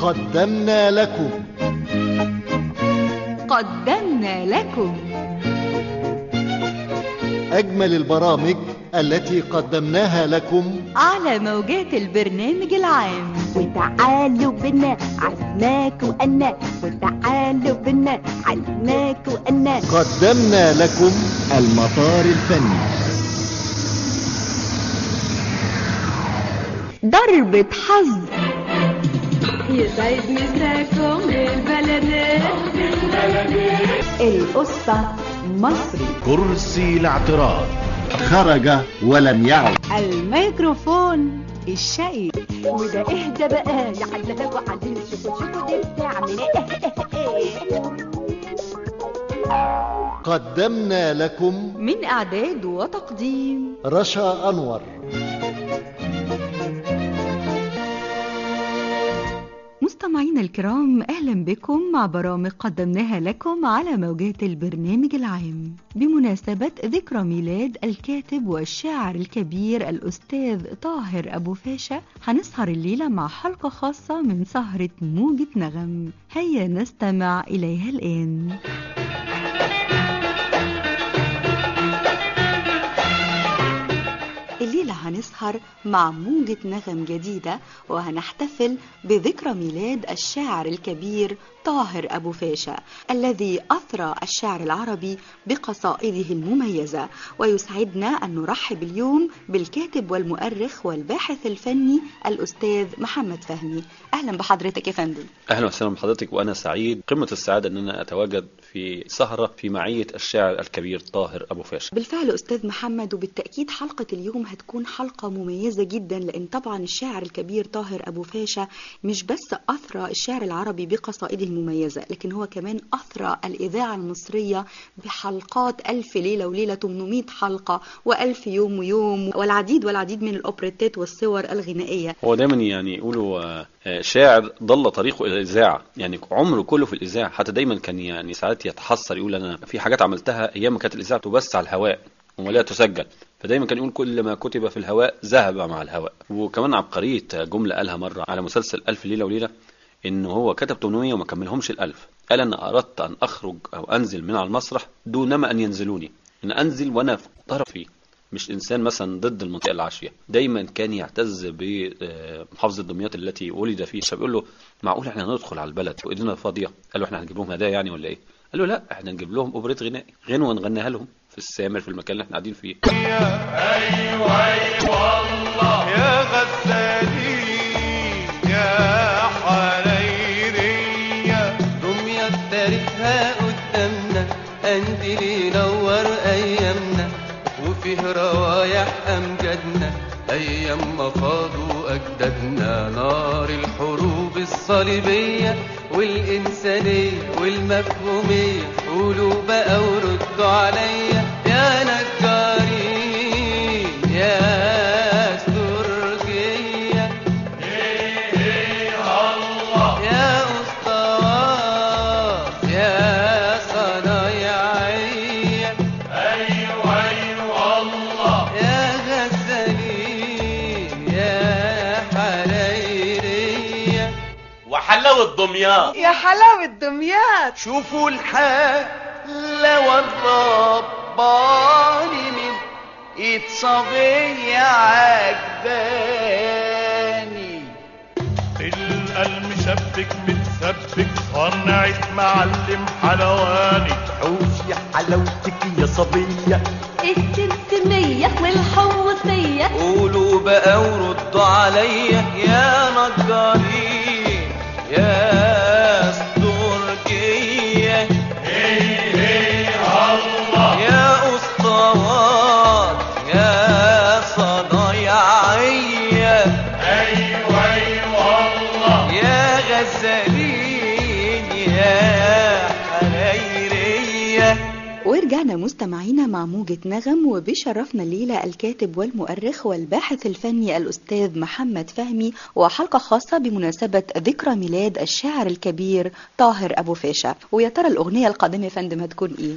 قدمنا لكم قدمنا لكم أجمل البرامج التي قدمناها لكم على موجات البرنامج العام وتعالوا بنا علمناك وأنا وتعالوا بنا علمناك وأنا قدمنا لكم المطار الفني ضربة حظ يسعد مساكم البلدات القصة مصري كرسي الاعتراض خرج ولم يعد الميكروفون الشقي وده اهدى بقى يا علها وعلم شوفوا شوفوا دي بتعمل ايه قدمنا لكم من إعداد وتقديم رشا أنور مستمعينا الكرام أهلا بكم مع برامج قدمناها لكم على موجات البرنامج العام بمناسبة ذكرى ميلاد الكاتب والشاعر الكبير الأستاذ طاهر أبو فاشا هنسهر الليلة مع حلقة خاصة من سهرة موجة نغم هيا نستمع إليها الآن الليلة هنسهر مع موجة نغم جديدة وهنحتفل بذكرى ميلاد الشاعر الكبير طاهر أبو فاشا الذي أثرى الشعر العربي بقصائده المميزة ويسعدنا أن نرحب اليوم بالكاتب والمؤرخ والباحث الفني الأستاذ محمد فهمي أهلا بحضرتك يا فندم اهلا وسهلا بحضرتك وانا سعيد قمه السعاده ان انا اتواجد في سهره في معيه الشاعر الكبير طاهر ابو فاشا بالفعل أستاذ محمد وبالتأكيد حلقة اليوم هتكون حلقة مميزة جدا لأن طبعا الشاعر الكبير طاهر أبو فاشا مش بس أثرى الشعر العربي بقصائده المميزة لكن هو كمان أثرى الإذاعة المصرية بحلقات ألف ليلة وليلة 800 حلقة وألف يوم ويوم والعديد والعديد من الأوبريتات والصور الغنائية هو دايما يعني يقولوا آه، آه، شاعر ضل طريقه الى الاذاعه يعني عمره كله في الاذاعه حتى دايما كان يعني ساعات يتحسر يقول انا في حاجات عملتها ايام ما كانت الاذاعه تبث على الهواء ولا تسجل فدايما كان يقول كل ما كتب في الهواء ذهب مع الهواء وكمان عبقريه جمله قالها مره على مسلسل الف ليله وليله ان هو كتب 800 وما كملهمش الالف قال انا اردت ان اخرج او انزل من على المسرح دونما ان ينزلوني ان انزل وانا في طرفي مش انسان مثلا ضد المنطقه العاشيه دايما كان يعتز بمحافظه دمياط التي ولد فيها فبيقول له معقول احنا ندخل على البلد وايدينا فاضيه قال له احنا هنجيب لهم هدايا يعني ولا ايه قال له لا احنا نجيب لهم اوبريت غنائي غنوه نغنيها لهم في السامر في المكان اللي احنا قاعدين فيه يا غزالين يا حريرية دمية تاريخها قدامنا قنديل ينور ايامنا وفيه روايح امجادنا ايام ما فاضوا اجدادنا نار الحروب الصليبيه والانسانيه والمفهوميه قولوا بقى وردوا عليا يا نجارين يا استرجيه يا أسطوات يا صنايعية أيوة أيوة الله يا غزالين يا حريرية وحلاوة دمياط يا حلاوة دمياط شوفوا الحلاوة الرباني من ايد صبية عجباني القلب مشبك متسبك صنعت معلم حلواني حوش يا حلاوتك يا صبية السمسمية والحوصية قولوا بقى وردوا عليا يا نجارين يا استرجية يا اسطوات يا صنايعية ايوه ايوه الله يا غزالين يا حريرية ورجعنا مستمعينا مع موجة نغم وبيشرفنا الليلة الكاتب والمؤرخ والباحث الفني الأستاذ محمد فهمي وحلقة خاصة بمناسبة ذكرى ميلاد الشاعر الكبير طاهر أبو فاشا ويا ترى الأغنية القادمة يا فندم هتكون إيه؟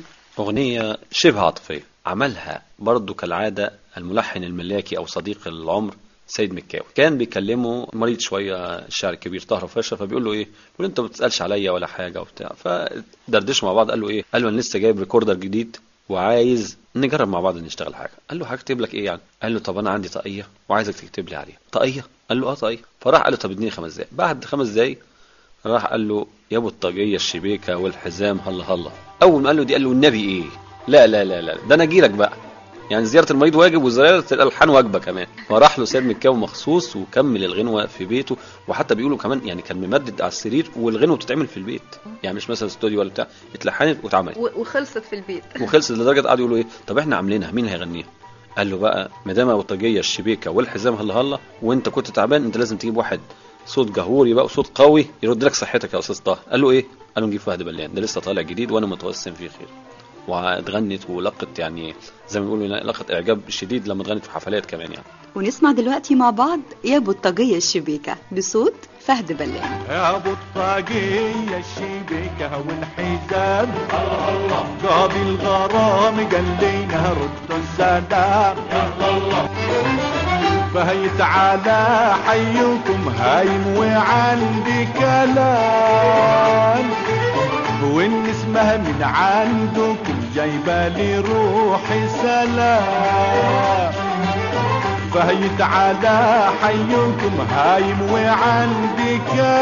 اغنيه شبه عاطفيه عملها برضو كالعاده الملحن الملاكي او صديق العمر سيد مكاوي كان بيكلمه مريض شويه الشاعر الكبير طاهر فاشا فبيقول له ايه بيقول انت ما بتسالش عليا ولا حاجه وبتاع فدردشوا مع بعض قال له ايه قال له انا لسه جايب ريكوردر جديد وعايز نجرب مع بعض نشتغل حاجه قال له هكتب لك ايه يعني قال له طب انا عندي طاقيه وعايزك تكتب لي عليها طاقيه قال له اه طاقيه فراح قال له طب اديني خمس دقايق بعد خمس دقايق راح قال له يا ابو الطاقيه الشبيكه والحزام هلا هلا اول ما قال له دي قال له النبي ايه لا لا لا لا ده انا اجي لك بقى يعني زياره المريض واجب وزياره الالحان واجبه كمان فراح له سيد مكاوي مخصوص وكمل الغنوه في بيته وحتى بيقولوا كمان يعني كان ممدد على السرير والغنوه بتتعمل في البيت يعني مش مثلا استوديو ولا بتاع اتلحنت واتعملت و- وخلصت في البيت وخلصت لدرجه قعدوا يقولوا ايه طب احنا عاملينها مين هيغنيها قال له بقى ما دام ابو طاقيه الشبيكه والحزام هلا هلا وانت كنت تعبان انت لازم تجيب واحد صوت جهوري بقى وصوت قوي يرد لك صحتك يا استاذ طه قال له ايه قال له نجيب فهد بلان ده لسه طالع جديد وانا متوسم فيه خير واتغنت ولقت يعني زي ما بيقولوا لقت اعجاب شديد لما اتغنت في حفلات كمان يعني ونسمع دلوقتي مع بعض يا بطاقية الشبيكة بصوت فهد بلان يا ابو الطاقية الشبيكة والحزام قاضي الغرام قال لينا ردوا السلام فهي تعالى حيكم هايم وعندي كلام والنسمة من عندكم جايبة لي روحي سلام فهي تعالى حيكم هايم وعندي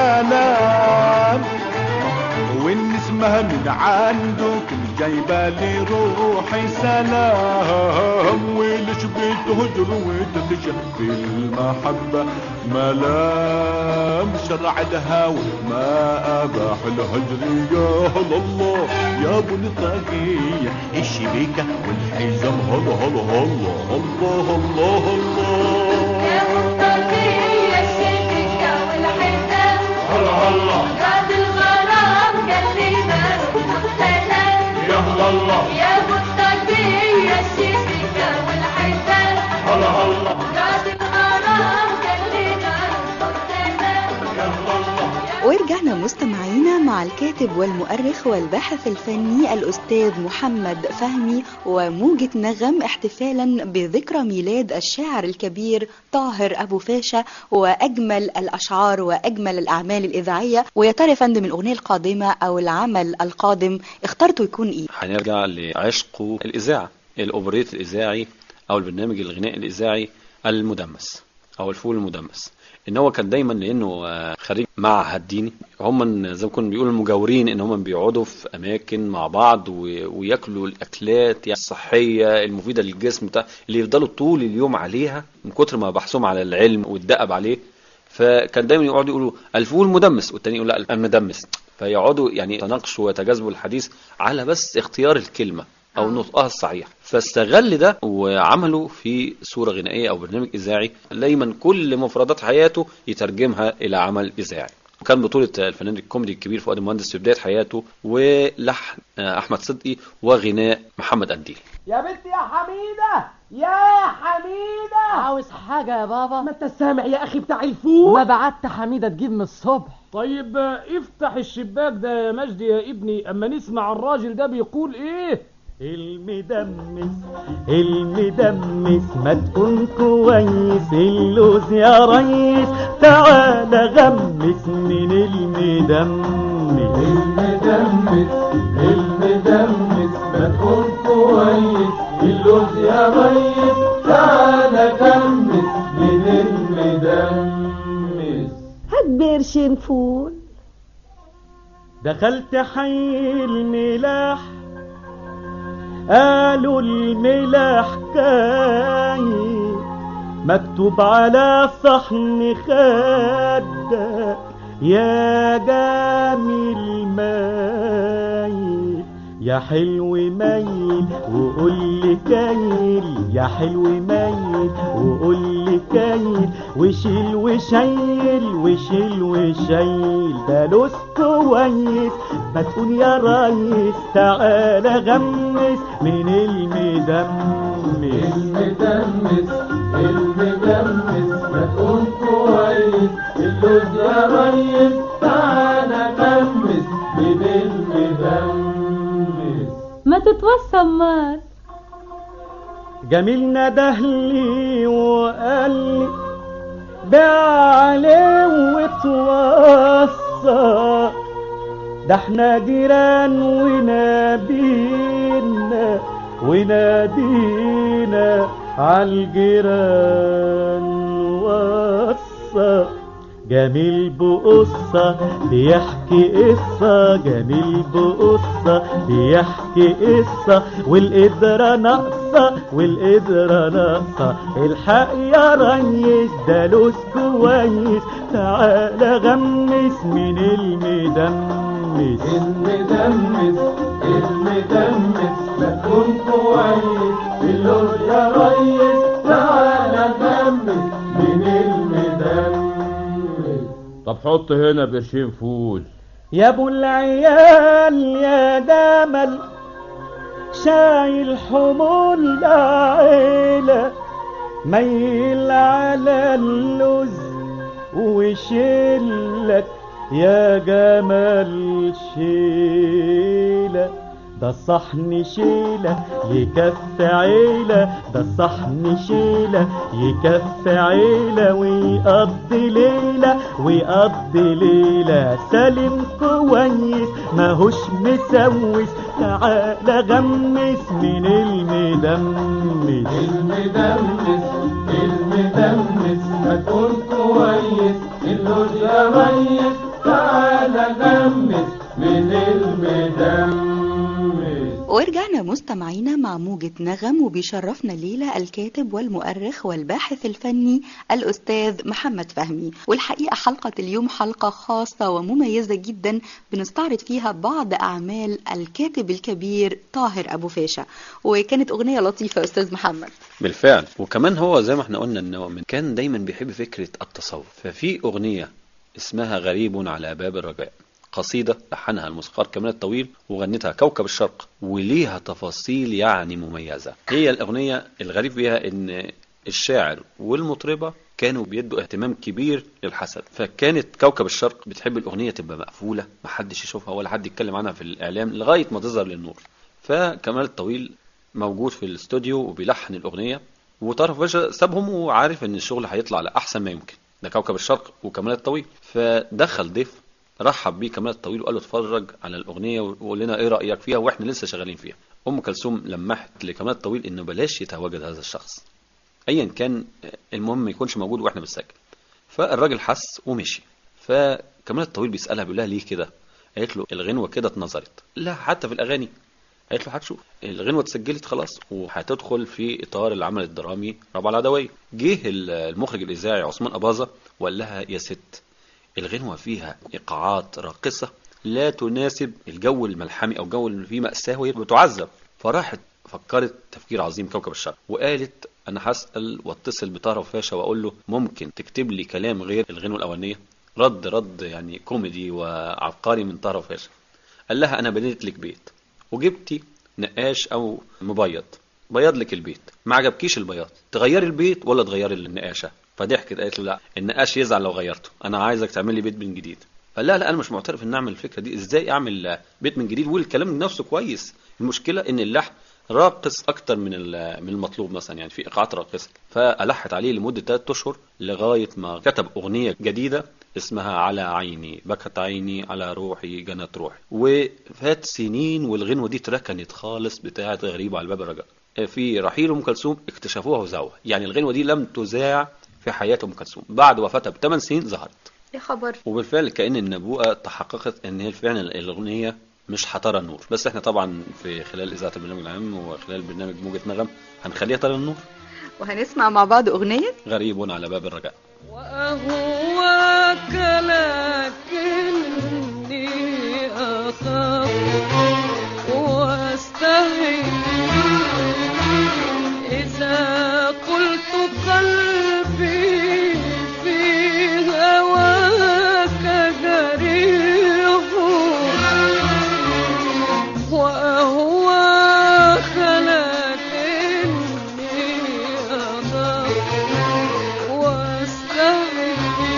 كلام والنسمة من عندكم جايبة لي روحي سلام وليش بتهجر وتلجح في المحبة ملام شرع الهوى ما أباح الهجر يا هلا الله يا ابو الطاقية الشبيكة والحزام هلا هلا هلا الله الله الله يا مصطفية الشبكة والحزام الله الله قاد الغرام قال لنا روح السلام يا الله يا مصطفية الشبكة والحزام الله الله قاد الغرام قال لنا روح السلام يا الله ورجعنا مستمعينا مع الكاتب والمؤرخ والباحث الفني الأستاذ محمد فهمي وموجة نغم احتفالا بذكرى ميلاد الشاعر الكبير طاهر أبو فاشا وأجمل الأشعار وأجمل الأعمال الإذاعية ويا ترى يا فندم الأغنية القادمة أو العمل القادم اخترته يكون إيه؟ هنرجع لعشقه الإذاعة الأوبريت الإذاعي أو البرنامج الغنائي الإذاعي المدمس أو الفول المدمس إن هو كان دايما لأنه آه، خريج معهد ديني هم زي ما كنا بيقولوا المجاورين إن هم بيقعدوا في أماكن مع بعض و- وياكلوا الأكلات يعني الصحية المفيدة للجسم بتاع اللي يفضلوا طول اليوم عليها من كتر ما بحثهم على العلم والدقب عليه فكان دايما يقعدوا يقولوا الفول مدمس والتاني يقول لا المدمس فيقعدوا يعني يتناقشوا ويتجاذبوا الحديث على بس اختيار الكلمة او نطقها الصحيح فاستغل ده وعمله في صورة غنائية او برنامج اذاعي دايما كل مفردات حياته يترجمها الى عمل اذاعي وكان بطولة الفنان الكوميدي الكبير فؤاد المهندس في بداية حياته ولحن أحمد صدقي وغناء محمد قنديل يا بنت يا حميدة يا حميدة عاوز حاجة يا بابا ما انت سامع يا اخي بتاع الفول ما بعت حميدة تجيب من الصبح طيب آه، افتح الشباك ده يا مجدي يا ابني اما نسمع الراجل ده بيقول ايه المدمس المدمس ما تكون كويس اللوز يا ريس تعال غمس من المدمس المدمس المدمس ما تكون كويس اللوز يا ريس تعال غمس من المدمس هات بقرشين فول دخلت حي الملاح قالوا الملاح كاين مكتوب على صحن خدك يا جميل مايل يا حلو مايل وقول لي كايل يا حلو مايل وقول لي كايل وشيل وشيل وشيل وشيل ده لوس كويس ما تقول يا ريس تعالى غمس من المدمس المدمس المدمس ما تقول كويس اللوز يا ريس تعالى غمس من المدمس ما تتوصى مال جميل ندهلي وقال لي بعليه وتوصى ده احنا جيران ونادينا ونادينا عالجيران وصى جميل بقصة بيحكي قصة جميل بقصة بيحكي قصة والقدرة ناقصة والقدرة ناقصة الحق يا ريس ده لوز كويس تعالى غمس من المدمس المدمس المدمس ما تكون كويس اللوز يا ريس تعالى غمس من المدمس طب حط هنا قرشين فول يا ابو العيال يا دمل شايل حمول عيلة ميل على اللوز وشيلك يا جمال شيلة ده الصحن شيلة يكفي عيلة ده الصحن شيلة يكفي عيلة ويقضي ليلة ويقضي ليلة سالم كويس ماهوش مسوس تعالى غمس من المدمس المدمس المدمس ما تكون كويس اللوز يا ريس تعالى غمس من المدمس ورجعنا مستمعينا مع موجة نغم وبيشرفنا الليلة الكاتب والمؤرخ والباحث الفني الأستاذ محمد فهمي والحقيقة حلقة اليوم حلقة خاصة ومميزة جدا بنستعرض فيها بعض أعمال الكاتب الكبير طاهر أبو فاشا وكانت أغنية لطيفة أستاذ محمد بالفعل وكمان هو زي ما احنا قلنا انه من كان دايما بيحب فكرة التصوف ففي اغنية اسمها غريب على باب الرجاء قصيدة لحنها الموسيقار كمال الطويل وغنتها كوكب الشرق وليها تفاصيل يعني مميزة هي الأغنية الغريب فيها إن الشاعر والمطربة كانوا بيدوا اهتمام كبير للحسد فكانت كوكب الشرق بتحب الأغنية تبقى مقفولة محدش يشوفها ولا حد يتكلم عنها في الإعلام لغاية ما تظهر للنور فكمال الطويل موجود في الاستوديو وبيلحن الأغنية وطرف باشا سابهم وعارف إن الشغل هيطلع على أحسن ما يمكن ده كوكب الشرق وكمال الطويل فدخل ضيف رحب بيه كمال الطويل وقال له اتفرج على الاغنيه وقول لنا ايه رايك فيها واحنا لسه شغالين فيها ام كلثوم لمحت لكمال الطويل انه بلاش يتواجد هذا الشخص ايا كان المهم ما يكونش موجود واحنا بنسجل فالراجل حس ومشي فكمال الطويل بيسالها بيقول لها ليه كده قالت له الغنوه كده اتنظرت لا حتى في الاغاني قالت له هتشوف الغنوه اتسجلت خلاص وهتدخل في اطار العمل الدرامي ربع العدويه جه المخرج الاذاعي عثمان اباظه وقال لها يا ست الغنوة فيها إيقاعات راقصة لا تناسب الجو الملحمي أو الجو اللي فيه مأساة وهي بتعذب فراحت فكرت تفكير عظيم كوكب الشرق وقالت أنا هسأل واتصل بطه وفاشا وأقول له ممكن تكتب لي كلام غير الغنوة الأولانية رد رد يعني كوميدي وعبقري من طه وفاشا قال لها أنا بنيت لك بيت وجبتي نقاش أو مبيض بيض لك البيت ما عجبكيش البياض تغيري البيت ولا تغيري النقاشة فضحكت قالت له لا النقاش يزعل لو غيرته انا عايزك تعمل لي بيت من جديد قال لا لا انا مش معترف ان اعمل الفكره دي ازاي اعمل بيت من جديد والكلام نفسه كويس المشكله ان اللحن راقص اكتر من من المطلوب مثلا يعني في ايقاعات راقصه فالحت عليه لمده 3 اشهر لغايه ما كتب اغنيه جديده اسمها على عيني بكت عيني على روحي جنت روحي وفات سنين والغنوه دي اتركنت خالص بتاعه غريبه على باب الرجاء في رحيل ام كلثوم اكتشفوها وزعوها يعني الغنوه دي لم تذاع في حياة أم كلثوم بعد وفاتها بثمان سنين ظهرت يا خبر وبالفعل كأن النبوءة تحققت أن هي فعلا الأغنية مش هترى النور بس احنا طبعا في خلال إذاعة البرنامج العام وخلال برنامج موجة نغم هنخليها ترى النور وهنسمع مع بعض أغنية غريب على باب الرجاء وأهواك لكني أخاف واستحي إذا قلت قلبي في هواك جريح وأهواك لكني أخاف واستحي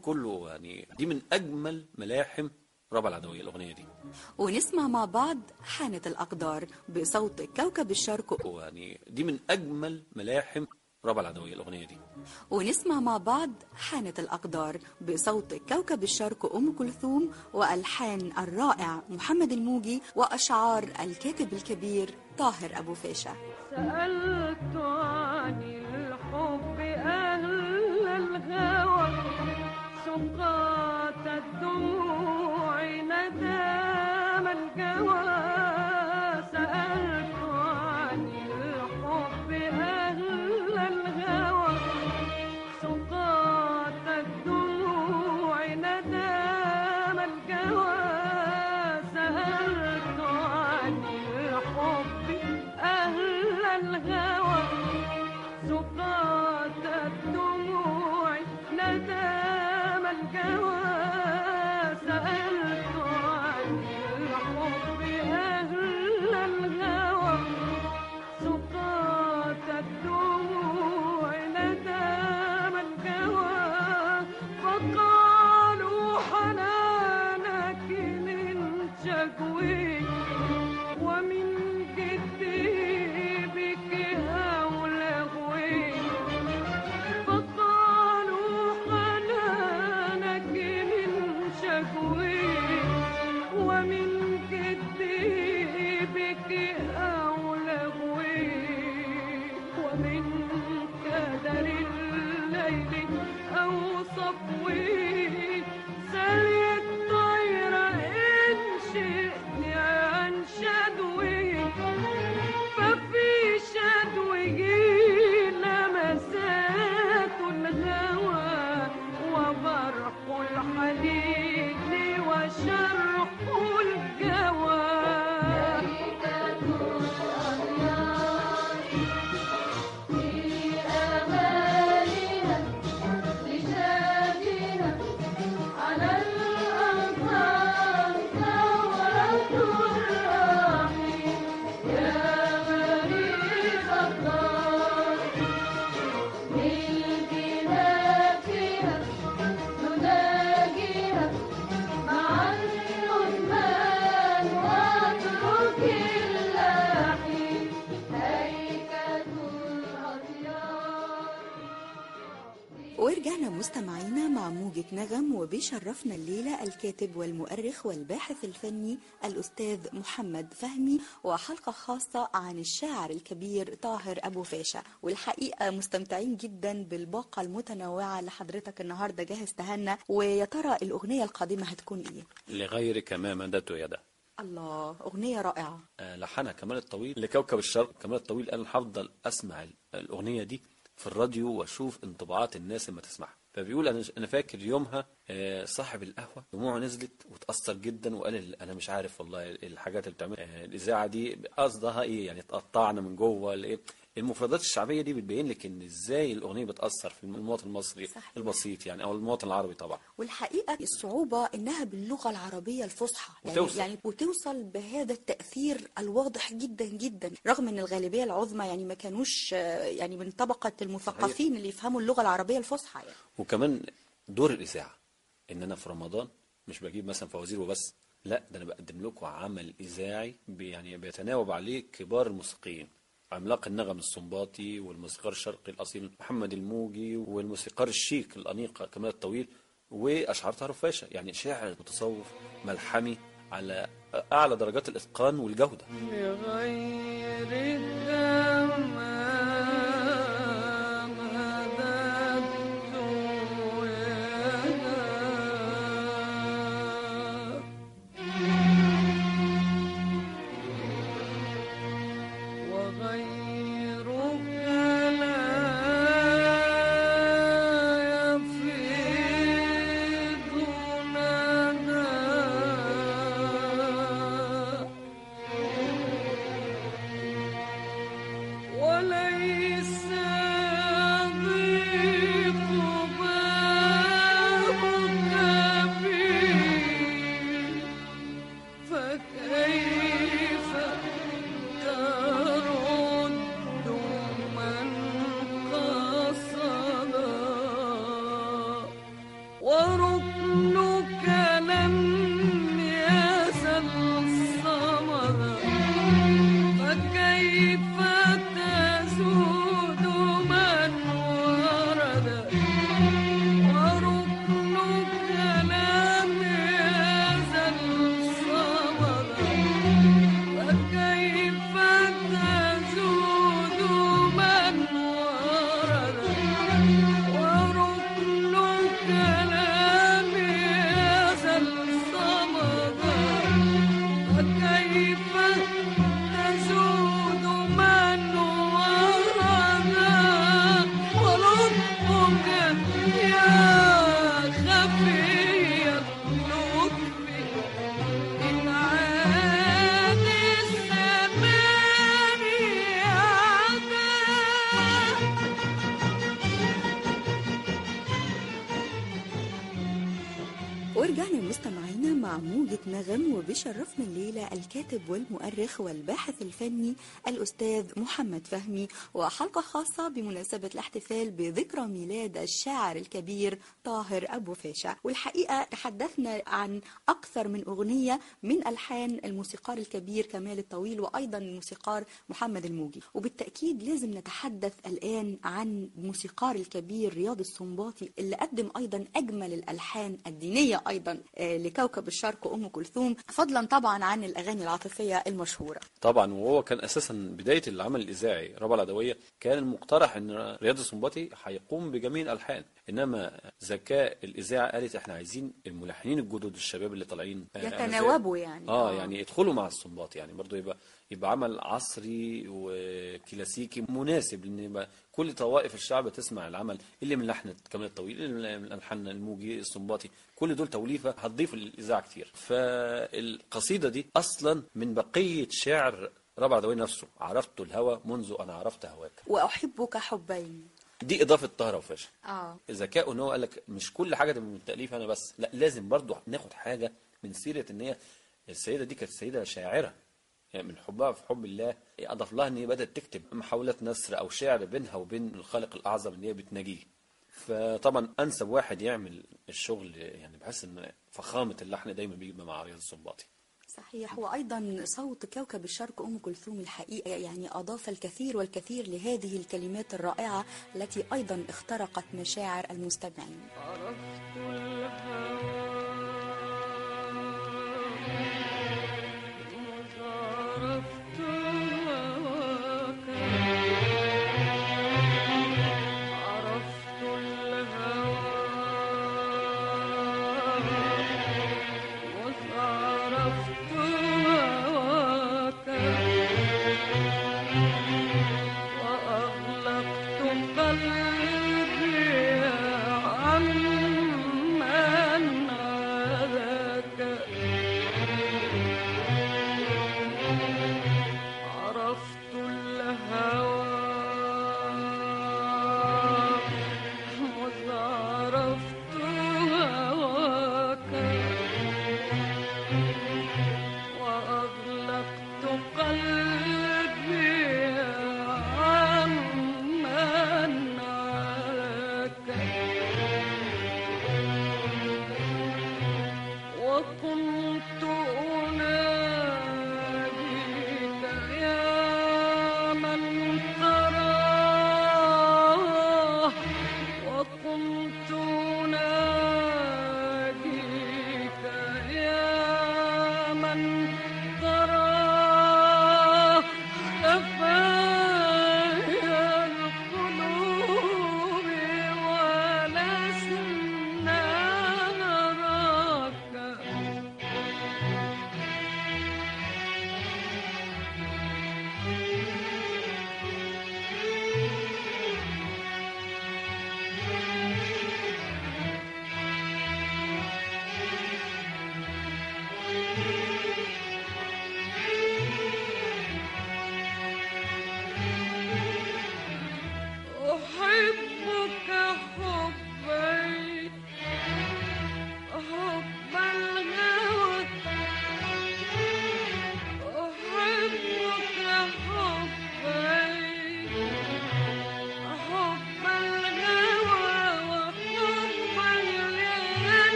كله يعني دي من اجمل ملاحم ربع العدويه الاغنيه دي ونسمع مع بعض حانت الأقدار بصوت كوكب الشرق يعني دي من اجمل ملاحم ربع العدويه الاغنيه دي ونسمع مع بعض حانت الأقدار بصوت كوكب الشرق أم كلثوم وألحان الرائع محمد الموجي وأشعار الكاتب الكبير طاهر أبو فاشا سألت عن الحب أهل الهوى سقاط الدموع ندام الجوى سألت عن الحب أهل الهوى سقاط الدموع ندام الجوى سألت عن الحب أهل الهوى سقاط الدموع ندام الجوى سألت عن الحب أهل الهوى سقاط الدموع ندام الجوى فقالوا حنانك من شكوي ومن جدي بك أو لغوي فقالوا حنانك من شكوي ومن جدي بك أو لغوي ومن كدر الليل أو صفوي سلي الطير إن شئت عن شدوي ففي شدوه لمسات الهوى وبرق الحديد وشرح الجوى على الأنصار ثورة الرحيم يا مريض الدار ملكنا فيها نناجيها مع الندمان واترك اللحيم هيكة الأطيار ورجعنا مستمعينا مع موجة نغم وبيشرفنا الليلة الكاتب والمؤرخ والباحث الفني الأستاذ محمد فهمي وحلقة خاصة عن الشاعر الكبير طاهر أبو فاشا والحقيقة مستمتعين جدا بالباقة المتنوعة اللي حضرتك النهاردة جاهز تهنا ويا ترى الأغنية القادمة هتكون إيه؟ لغيرك ما مددت يده الله أغنية رائعة آه، لحنها كمال الطويل لكوكب الشرق كمال الطويل انا هفضل اسمع ال- الاغنيه دي في الراديو واشوف انطباعات الناس لما تسمعها فبيقول انا انا فاكر يومها آه، صاحب القهوه دموعه نزلت وتاثر جدا وقال ال- انا مش عارف والله الحاجات اللي بتعمل آه، الاذاعه دي قصدها ايه يعني اتقطعنا من جوه الايه المفردات الشعبيه دي بتبين لك ان ازاي الاغنيه بتاثر في المواطن المصري صحيح. البسيط يعني او المواطن العربي طبعا والحقيقة الصعوبة إنها باللغة العربية الفصحى يعني وتوصل. يعني وتوصل بهذا التأثير الواضح جدا جدا رغم إن الغالبية العظمى يعني ما كانوش آه، يعني من طبقة المثقفين اللي يفهموا اللغة العربية الفصحى يعني وكمان دور الاذاعه ان انا في رمضان مش بجيب مثلا فوازير وبس لا ده انا بقدم لكم عمل اذاعي بي- يعني بيتناوب عليه كبار الموسيقيين عملاق النغم السنباطي والموسيقار الشرقي الاصيل محمد الموجي والموسيقار الشيك الانيق كمال الطويل واشعار طاهر فاشا يعني شاعر متصوف ملحمي على اعلى درجات الاتقان والجوده لغير التمام مددت يدا وغيرك لا يفيض ندى وركنك لم يزل صمدا فكيف تزود من ورد وركنك لم يزل صمدا فكيف تزود من ورد وركنك لم يزل صمدا فكيف تزود من ورد ولطفك يا خفي اللطف إن عاد الزمان عدا ورجعنا مستمعينا مع موجة نغم وبيشرفنا الليلة الكاتب والمؤرخ والباحث الفني الأستاذ محمد فهمي وحلقة خاصة بمناسبة الاحتفال بذكرى ميلاد الشاعر الكبير طاهر أبو فاشا والحقيقة تحدثنا عن أكثر من أغنية من ألحان الموسيقار الكبير كمال الطويل وأيضا الموسيقار محمد الموجي وبالتأكيد لازم نتحدث الآن عن الموسيقار الكبير رياض السنباطي اللي قدم أيضا أجمل الألحان الدينية أيضا آه، لكوكب الشرق أم كلثوم فضلا طبعا عن الأغاني العاطفية المشهورة طبعا وهو كان اساسا بدايه العمل الاذاعي ربع العدويه كان المقترح ان رياض السنباطي هيقوم بجميع الالحان انما ذكاء الاذاعه قالت احنا عايزين الملحنين الجدد الشباب اللي طالعين آه، يتناوبوا يعني اه يعني يدخلوا مع السنباطي يعني برضو يبقى يبقى عمل عصري وكلاسيكي مناسب لان يبقى كل طوائف الشعب تسمع العمل اللي من لحن كمال الطويل اللي من لحن الموجي السنباطي كل دول توليفه هتضيف للاذاعه كتير فالقصيده دي اصلا من بقيه شعر ربع عدوي نفسه عرفت الهوى منذ انا عرفت هواك وأحبك حبين دي اضافه طاهره وفاشا اه ذكاء ان هو قال لك مش كل حاجه تبقى من التاليف انا بس لا لازم برضو ناخد حاجه من سيره ان هي السيده دي كانت سيده شاعره يعني من حبها في حب الله اضاف لها ان هي بدات تكتب محاولات نثر او شعر بينها وبين الخالق الاعظم اللي هي بتناجيه فطبعا انسب واحد يعمل الشغل يعني بحس ان فخامه اللحن دايما بيبقى مع رياض السنباطي صحيح وأيضا صوت كوكب الشرق أم كلثوم الحقيقة يعني أضاف الكثير والكثير لهذه الكلمات الرائعة التي أيضا اخترقت مشاعر المستمعين عرفت الهوى مذ عرفت هواك عرفت الهوى مذ عرفت هواك وأغلقت قلبي عمن عاداك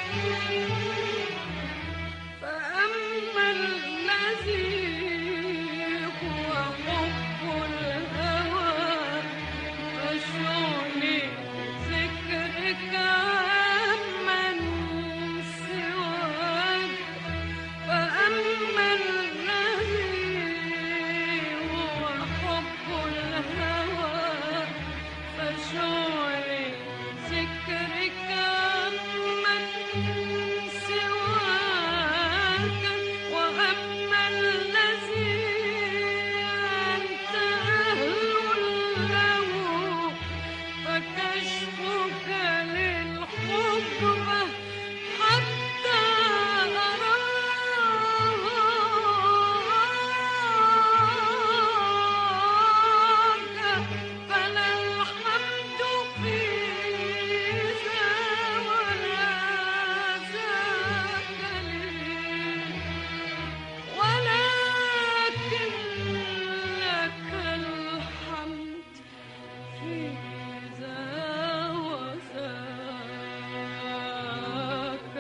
فأما الذي هو حب الهوى فشغلي ذكرك عمن سواك فأما الذي هو حب الهوى فشغلي ذكرك عمن سواك وأما الذي أنت أهل له فكشفك للحب حتى أراك فلا الحمد في ذا ولا ذاك لي ولكن لك الحمد في ذا وذاك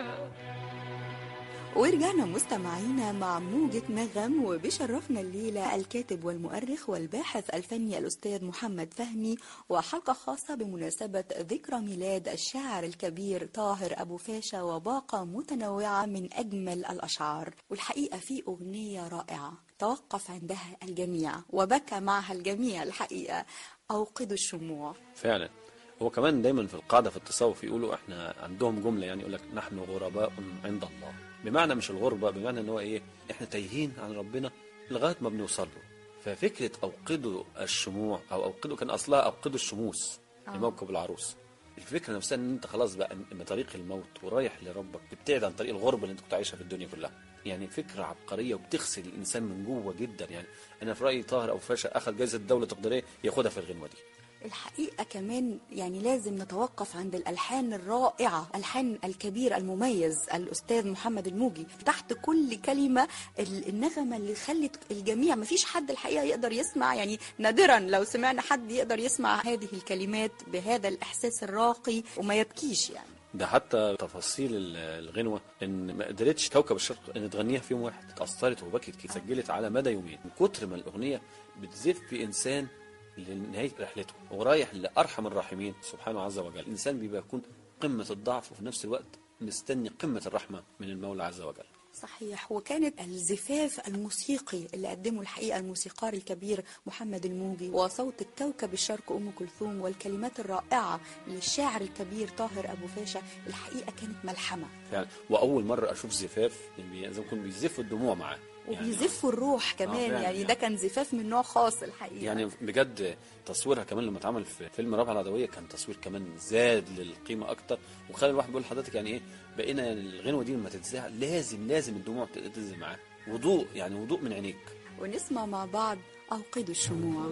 ورجعنا مستمعينا مع موجة نغم وبشرفنا الليلة الكاتب والمؤرخ والباحث الفني الأستاذ محمد فهمي وحلقة خاصة بمناسبة ذكرى ميلاد الشاعر الكبير طاهر أبو فاشا وباقة متنوعة من أجمل الأشعار والحقيقة في أغنية رائعة توقف عندها الجميع وبكى معها الجميع الحقيقة أوقدوا الشموع فعلا هو كمان دايما في القاعده في التصوف يقولوا احنا عندهم جمله يعني يقول لك نحن غرباء عند الله بمعنى مش الغربه بمعنى ان هو ايه احنا تايهين عن ربنا لغايه ما بنوصل له ففكره اوقدوا الشموع او اوقدوا كان اصلها اوقدوا الشموس آه. لموكب العروس الفكره نفسها ان انت خلاص بقى ان طريق الموت ورايح لربك بتبتعد عن طريق الغربه اللي انت كنت عايشها في الدنيا كلها يعني فكره عبقريه وبتغسل الانسان من جوه جدا يعني انا في رايي طاهر ابو فاشا اخذ جائزه الدوله التقديريه ياخدها في الغنوه دي الحقيقة كمان يعني لازم نتوقف عند الألحان الرائعة ألحان الكبير المميز الأستاذ محمد الموجي تحت كل كلمة ال- النغمة اللي خلت الجميع مفيش حد الحقيقة يقدر يسمع يعني نادرا لو سمعنا حد يقدر يسمع هذه الكلمات بهذا الإحساس الراقي وما يبكيش يعني ده حتى تفاصيل ال- الغنوة ان ما قدرتش كوكب الشرق ان تغنيها في يوم واحد اتأثرت وبكت كي سجلت على مدى يومين من كتر ما الأغنية بتزف في إنسان لنهاية رحلته ورايح لأرحم الراحمين سبحانه عز وجل الإنسان بيبقى يكون قمة الضعف وفي نفس الوقت مستني قمة الرحمة من المولى عز وجل صحيح وكانت الزفاف الموسيقي اللي قدمه الحقيقة الموسيقار الكبير محمد الموجي وصوت الكوكب الشرق أم كلثوم والكلمات الرائعة للشاعر الكبير طاهر أبو فاشا الحقيقة كانت ملحمة يعني وأول مرة أشوف زفاف يعني زي ما يكون بيزفوا الدموع معاه وبيزفوا الروح كمان فعلا يعني يعني. ده كان زفاف من نوع خاص الحقيقة يعني بجد تصويرها كمان لما اتعمل في فيلم رابعه العدويه كان تصوير كمان زاد للقيمه اكتر وخلى الواحد بيقول لحضرتك يعني ايه بقينا يعني الغنوه دي لما تتذاع لازم لازم الدموع تنزل معاها وضوء يعني وضوء من عينيك ونسمع مع بعض أوقدوا الشموع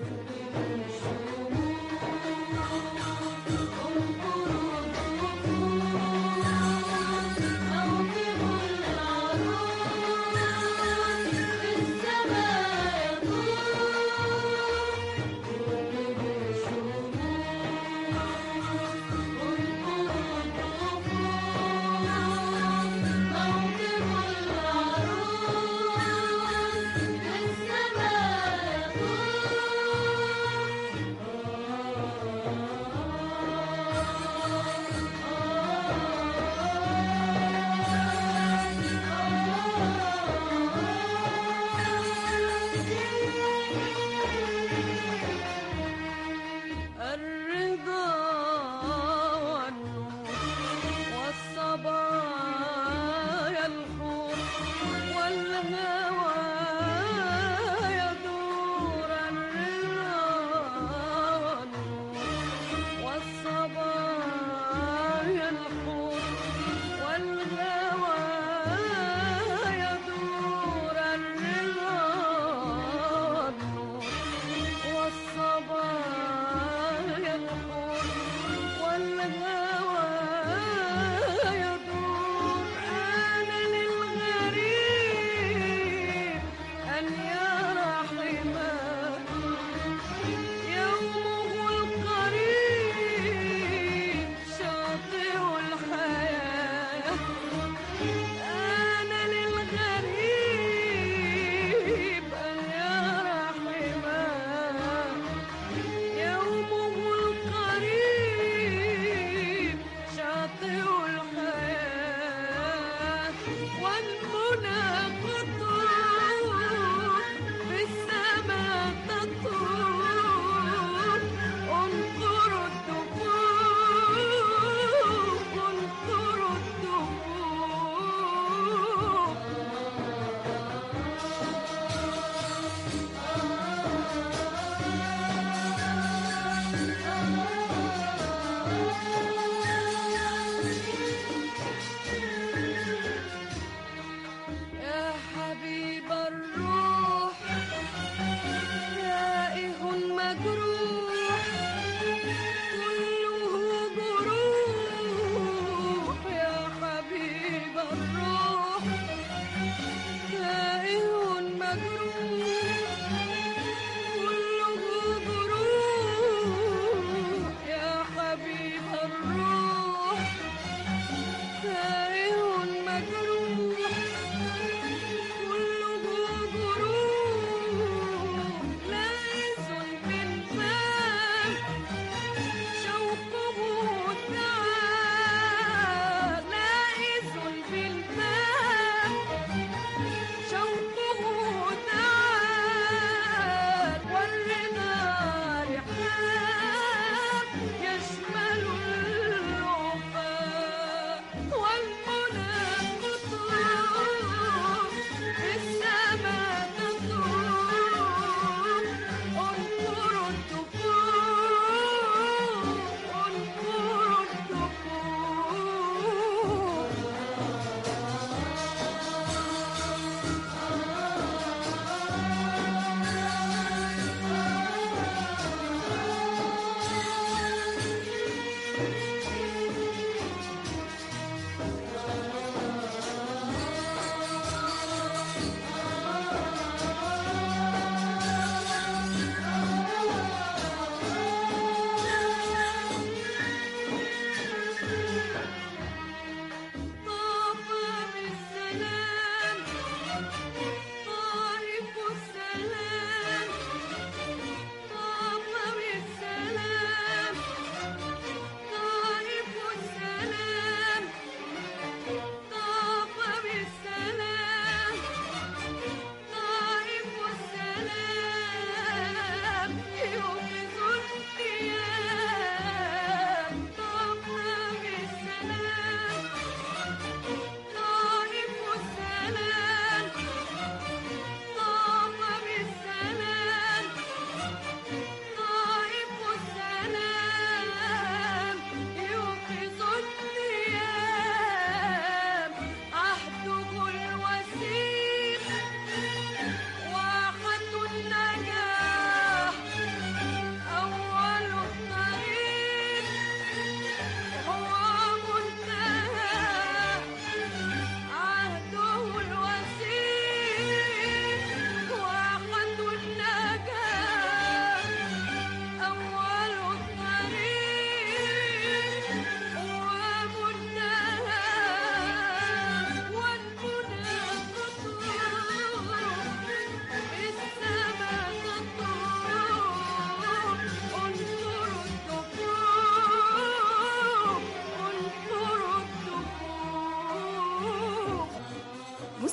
السماء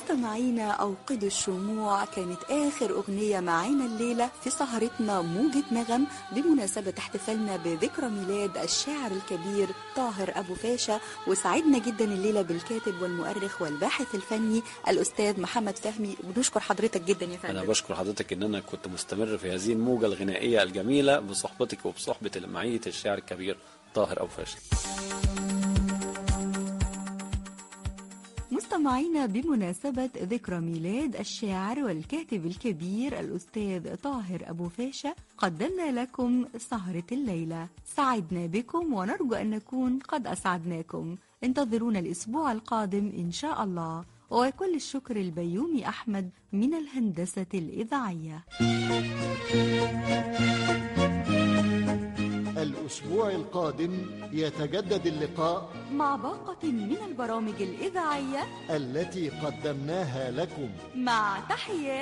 مستمعينا أوقدوا الشموع كانت آخر أغنية معانا الليلة في سهرتنا موجة نغم بمناسبة احتفالنا بذكرى ميلاد الشاعر الكبير طاهر أبو فاشا وسعدنا جدا الليلة بالكاتب والمؤرخ والباحث الفني الأستاذ محمد فهمي بنشكر حضرتك جدا يا فندم انا بشكر حضرتك ان انا كنت مستمر في هذه الموجه الغنائيه الجميله بصحبتك وبصحبه معيه الشاعر الكبير طاهر ابو فاشل مستمعينا بمناسبة ذكرى ميلاد الشاعر والكاتب الكبير الأستاذ طاهر أبو فاشا قدمنا لكم سهرة الليلة سعدنا بكم ونرجو أن نكون قد أسعدناكم انتظرونا الأسبوع القادم إن شاء الله وكل الشكر البيومي أحمد من الهندسة الإذاعية الأسبوع القادم يتجدد اللقاء مع باقة من البرامج الإذاعية التي قدمناها لكم مع تحيات